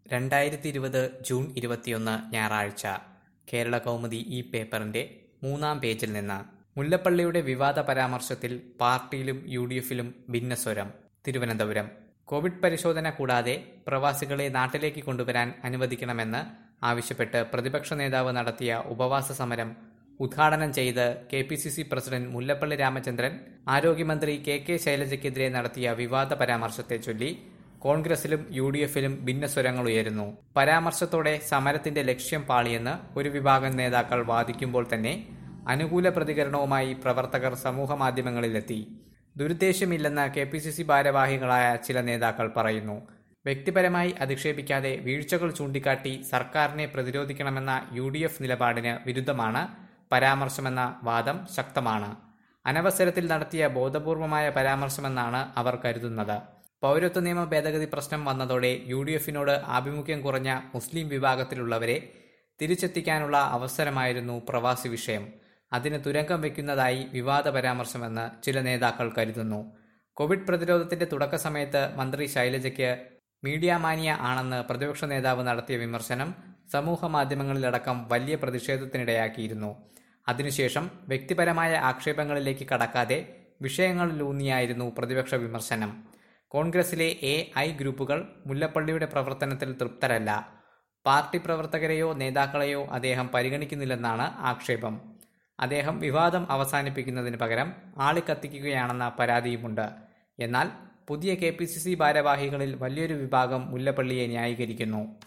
രണ്ടായിരത്തി ഇരുപത് ജൂൺ ഇരുപത്തിയൊന്ന് ഞായറാഴ്ച കേരള കൗമുദി ഈ പേപ്പറിന്റെ മൂന്നാം പേജിൽ നിന്ന് മുല്ലപ്പള്ളിയുടെ വിവാദ പരാമർശത്തിൽ പാർട്ടിയിലും യു ഡി എഫിലും ഭിന്നസ്വരം തിരുവനന്തപുരം കോവിഡ് പരിശോധന കൂടാതെ പ്രവാസികളെ നാട്ടിലേക്ക് കൊണ്ടുവരാൻ അനുവദിക്കണമെന്ന് ആവശ്യപ്പെട്ട് പ്രതിപക്ഷ നേതാവ് നടത്തിയ ഉപവാസ സമരം ഉദ്ഘാടനം ചെയ്ത് K P C C president Mullappally Ramachandran ആരോഗ്യമന്ത്രി കെ കെ ശൈലജയ്ക്കെതിരെ നടത്തിയ വിവാദ പരാമർശത്തെ ചൊല്ലി കോൺഗ്രസിലും യു ഡി എഫിലും ഭിന്നസ്വരങ്ങൾ ഉയരുന്നു പരാമർശത്തോടെ സമരത്തിന്റെ ലക്ഷ്യം പാളിയെന്ന് ഒരു വിഭാഗം നേതാക്കൾ വാദിക്കുമ്പോൾ തന്നെ അനുകൂല പ്രതികരണവുമായി പ്രവർത്തകർ സമൂഹമാധ്യമങ്ങളിലെത്തി ദുരുദ്ദേശമില്ലെന്ന് കെ പി സി സി ഭാരവാഹികളായ ചില നേതാക്കൾ പറയുന്നു വ്യക്തിപരമായി അധിക്ഷേപിക്കാതെ വീഴ്ചകൾ ചൂണ്ടിക്കാട്ടി സർക്കാരിനെ പ്രതിരോധിക്കണമെന്ന യു ഡി എഫ് നിലപാടിന് വിരുദ്ധമാണ് പരാമർശമെന്ന വാദം ശക്തമാണ് അനവസരത്തിൽ നടത്തിയ ബോധപൂർവമായ പരാമർശമെന്നാണ് അവർ കരുതുന്നത് പൗരത്വ നിയമ ഭേദഗതി പ്രശ്നം വന്നതോടെ യു ഡി എഫിനോട് ആഭിമുഖ്യം കുറഞ്ഞ മുസ്ലിം വിഭാഗത്തിലുള്ളവരെ തിരിച്ചെത്തിക്കാനുള്ള അവസരമായിരുന്നു പ്രവാസി വിഷയം അതിന് തുരങ്കം വയ്ക്കുന്നതായി വിവാദ പരാമർശമെന്ന് ചില നേതാക്കൾ കരുതുന്നു കോവിഡ് പ്രതിരോധത്തിന്റെ തുടക്ക സമയത്ത് മന്ത്രി ശൈലജയ്ക്ക് മീഡിയ മാനിയ ആണെന്ന് പ്രതിപക്ഷ നേതാവ് നടത്തിയ വിമർശനം സമൂഹ മാധ്യമങ്ങളിലടക്കം വലിയ പ്രതിഷേധത്തിനിടയാക്കിയിരുന്നു അതിനുശേഷം വ്യക്തിപരമായ ആക്ഷേപങ്ങളിലേക്ക് കടക്കാതെ വിഷയങ്ങളിലൂന്നിയായിരുന്നു പ്രതിപക്ഷ വിമർശനം കോൺഗ്രസിലെ എ ഐ ഗ്രൂപ്പുകൾ മുല്ലപ്പള്ളിയുടെ പ്രവർത്തനത്തിൽ തൃപ്തരല്ല പാർട്ടി പ്രവർത്തകരെയോ നേതാക്കളെയോ അദ്ദേഹം പരിഗണിക്കുന്നില്ലെന്നാണ് ആക്ഷേപം അദ്ദേഹം വിവാദം അവസാനിപ്പിക്കുന്നതിന് പകരം ആളിക്കത്തിക്കുകയാണെന്ന പരാതിയുമുണ്ട് എന്നാൽ പുതിയ കെ പി സി സി ഭാരവാഹികളിൽ വലിയൊരു വിഭാഗം മുല്ലപ്പള്ളിയെ ന്യായീകരിക്കുന്നു